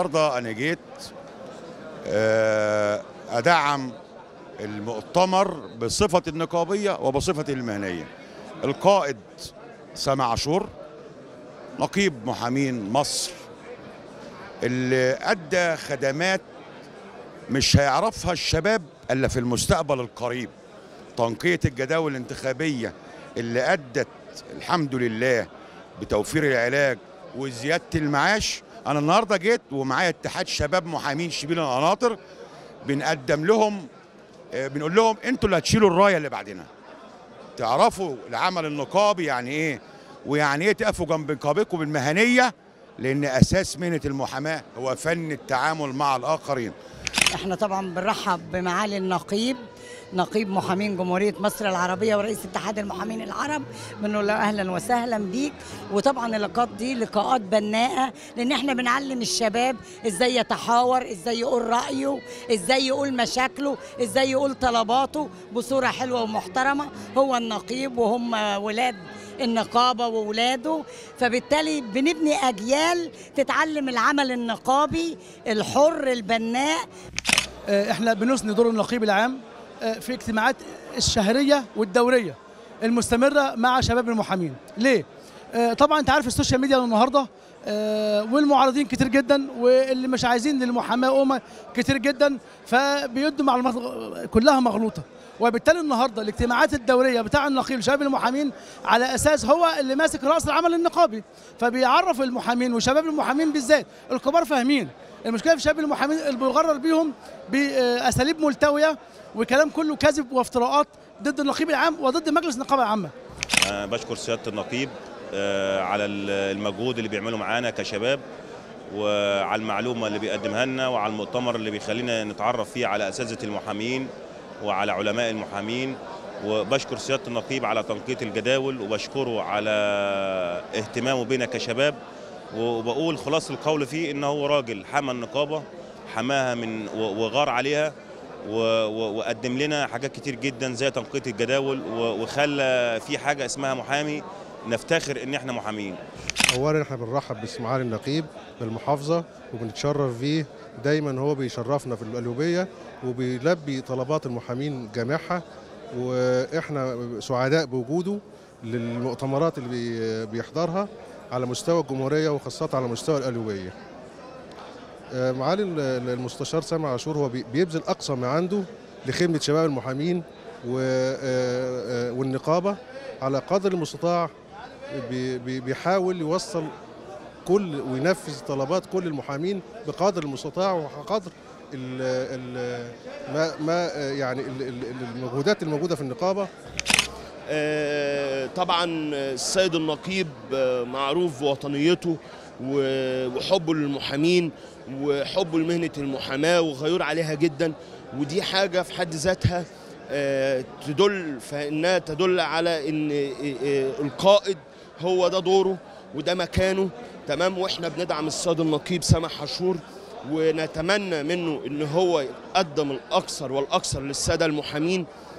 النهارده انا جيت آه، ادعم المؤتمر بصفه النقابيه وبصفه المهنيه القائد سامع عاشور نقيب محامين مصر اللي ادى خدمات مش هيعرفها الشباب الا في المستقبل القريب تنقيه الجداول الانتخابيه اللي ادت الحمد لله بتوفير العلاج وزياده المعاش انا النهارده جيت ومعايا اتحاد شباب محامين شبيل القناطر بنقدم لهم آه، بنقول لهم انتوا اللي هتشيلوا الرايه اللي بعدنا تعرفوا العمل النقابي يعني ايه ويعني ايه تقفوا جنب نقابكم المهنيه لان اساس مهنه المحاماه هو فن التعامل مع الاخرين احنا طبعا بنرحب بمعالي النقيب نقيب محامين جمهورية مصر العربية ورئيس اتحاد المحامين العرب بنقول له أهلا وسهلا بيك وطبعا اللقاءات دي لقاءات بناءة لأن احنا بنعلم الشباب ازاي يتحاور ازاي يقول رأيه ازاي يقول مشاكله ازاي يقول طلباته بصورة حلوة ومحترمة هو النقيب وهم ولاد النقابة وولاده فبالتالي بنبني أجيال تتعلم العمل النقابي الحر البناء آه، احنا بنثني دور النقيب العام آه، في اجتماعات الشهريه والدوريه المستمره مع شباب المحامين ليه آه، طبعا انت عارف السوشيال ميديا النهارده آه، والمعارضين كتير جدا واللي مش عايزين للمحاماه امه كتير جدا فبيدوا معلومات غ- كلها مغلوطه وبالتالي النهارده الاجتماعات الدوريه بتاع النقيب شباب المحامين على اساس هو اللي ماسك راس العمل النقابي فبيعرف المحامين وشباب المحامين بالذات الكبار فاهمين المشكله في شباب المحامين اللي بيغرر بيهم باساليب ملتويه وكلام كله كذب وافتراءات ضد النقيب العام وضد مجلس النقابه العامه أنا بشكر سيادة النقيب آه، على ال- المجهود اللي بيعمله معانا كشباب وعلى المعلومة اللي بيقدمها لنا وعلى المؤتمر اللي بيخلينا نتعرف فيه على أساتذة المحامين وعلى علماء المحامين وبشكر سيادة النقيب على تنقية الجداول وبشكره على اهتمامه بنا كشباب وبقول خلاص القول فيه إنه هو راجل حمى النقابة حماها من و- وغار عليها و- و- وقدم لنا حاجات كتير جدا زي تنقية الجداول و- وخلى في حاجة اسمها محامي نفتخر ان احنا محامين اولا احنا بنرحب بمعالي النقيب بالمحافظه وبنتشرف بيه دايما هو بيشرفنا في القلوبيه وبيلبي طلبات المحامين جميعها واحنا سعداء بوجوده للمؤتمرات اللي بي- بيحضرها على مستوى الجمهوريه وخاصه على مستوى القلوبيه آه، معالي ال- ال- المستشار سامع عاشور هو بي- بيبذل اقصى ما عنده لخدمه شباب المحامين و- آه، آه، والنقابه على قدر المستطاع بي- بي- بيحاول يوصل كل وينفذ طلبات كل المحامين بقدر المستطاع وقدر ال ال ما ما يعني ال- ال- المجهودات الموجوده في النقابه آه، طبعا السيد النقيب آه، معروف بوطنيته و- وحبه للمحامين وحبه لمهنة المحاماة وغيور عليها جدا ودي حاجة في حد ذاتها آه، تدل فإنها تدل على إن آه، آه، القائد هو ده دوره وده مكانه تمام واحنا بندعم السيد النقيب سامح حشور ونتمنى منه ان هو يقدم الاكثر والاكثر للساده المحامين